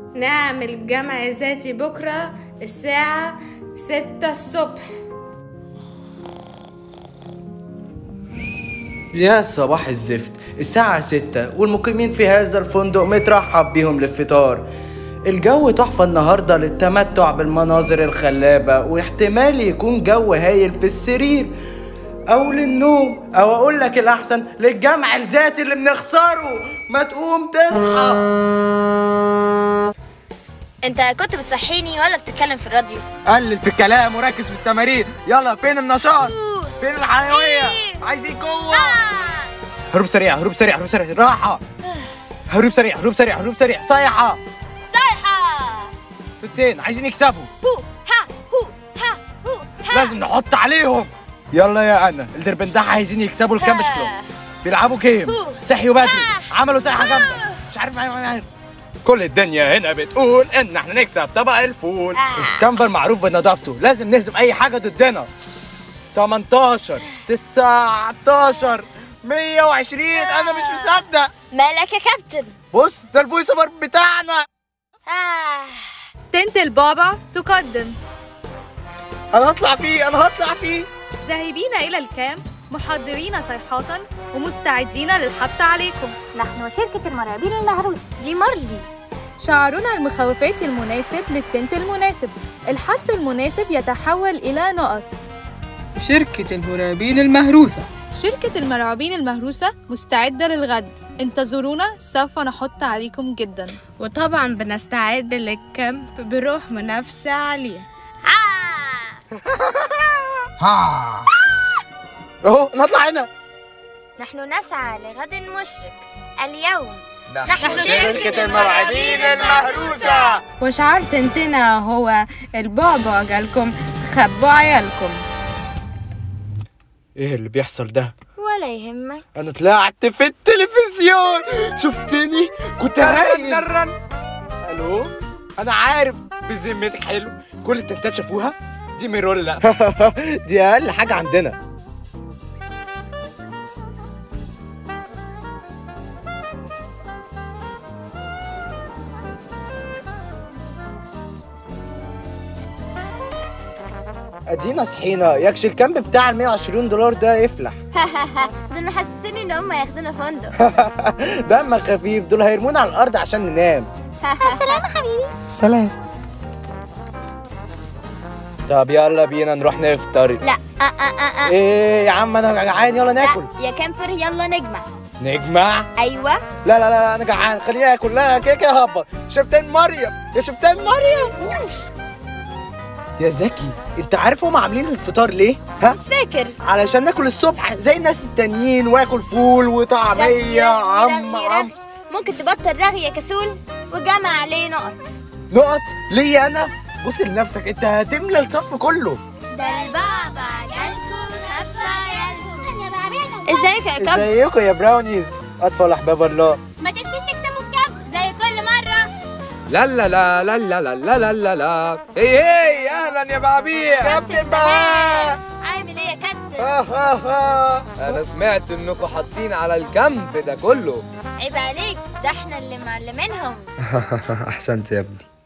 نعمل جمع ذاتي بكرة الساعة ستة الصبح يا صباح الزفت الساعة ستة والمقيمين في هذا الفندق مترحب بيهم للفطار الجو تحفة النهاردة للتمتع بالمناظر الخلابة واحتمال يكون جو هايل في السرير أو للنوم أو أقول لك الأحسن للجمع الذاتي اللي بنخسره ما تقوم تصحى انت كنت بتصحيني ولا بتتكلم في الراديو قلل في الكلام وركز في التمارين يلا فين النشاط فين الحيوية عايزين قوة هروب سريع هروب سريع هروب سريع راحة هروب سريع هروب سريع هروب سريع صيحة صيحة ستين عايزين يكسبوا هو ها هو ها هو ها لازم نحط عليهم يلا يا انا الدربندحة عايزين يكسبوا الكامبش كلوب بيلعبوا جيم هو. صحيوا بدري ها. عملوا صيحة جامدة مش عارف معايا كل الدنيا هنا بتقول ان احنا نكسب طبق الفول آه. الكامبر معروف بنظافته لازم نهزم اي حاجة ضدنا 18 19 120 انا مش مصدق مالك يا كابتن بص ده الفويس اوفر بتاعنا آه. تنت البعبع تقدم انا هطلع فيه انا هطلع فيه ذاهبين إلى الكامب محضرين صيحات ومستعدين للحط عليكم نحن شركة المرعبين المهروسة دي مارلي شعارنا المخوفات المناسب للتنت المناسب الحط المناسب يتحول إلى نقط شركة المرعبين المهروسة شركة المرعوبين المهروسة مستعدة للغد انتظرونا سوف نحط عليكم جدا وطبعا بنستعد للكامب بروح منافسة عالية آه. اهو انا هطلع هنا نحن نسعى لغد مشرق اليوم نحن شركة المرعبين المهروسة وشعار تنتنا هو البعبع جالكم خبوا عيالكم ايه اللي بيحصل ده ولا يهمك انا طلعت في التلفزيون شفتني كنت هايل الو انا عارف بذمتك حلو كل التنتات شافوها دي ميرولا دي اقل حاجه عندنا ادينا صحينا يكش الكامب بتاع ال 120 دولار ده يفلح دول محسسيني ان هم ياخدونا فندق دمك خفيف دول هيرمونا على الارض عشان ننام سلام يا حبيبي سلام طب يلا بينا نروح نفطر لا آه آه آه آه. ايه يا عم انا جعان يلا ناكل لا يا كامبر يلا نجمع نجمع ايوه لا لا لا, لا انا جعان خليني اكل لا انا كده كده هبط شفتين مريم يا شفتين مريم يا زكي انت عارف هم عاملين الفطار ليه ها مش فاكر علشان ناكل الصبح زي الناس التانيين واكل فول وطعميه رغي، عم رغي، عم رغي. ممكن تبطل رغي يا كسول وجمع عليه نقط نقط ليا انا بص لنفسك انت هتملى الصف كله ده البابا جالكم هبا عيالكم ازيك يا كبس ازيكم يا براونيز اطفال احباب الله ما تنسوش تكسبوا الكب زي كل مره لا لا لا لا لا لا لا لا لا لا هي هي اهلا يا بعبيع كابتن بهاء عامل ايه يا كابتن ها ها ها انا سمعت انكم حاطين على الكامب ده كله عيب عليك ده احنا اللي معلمينهم احسنت يا ابني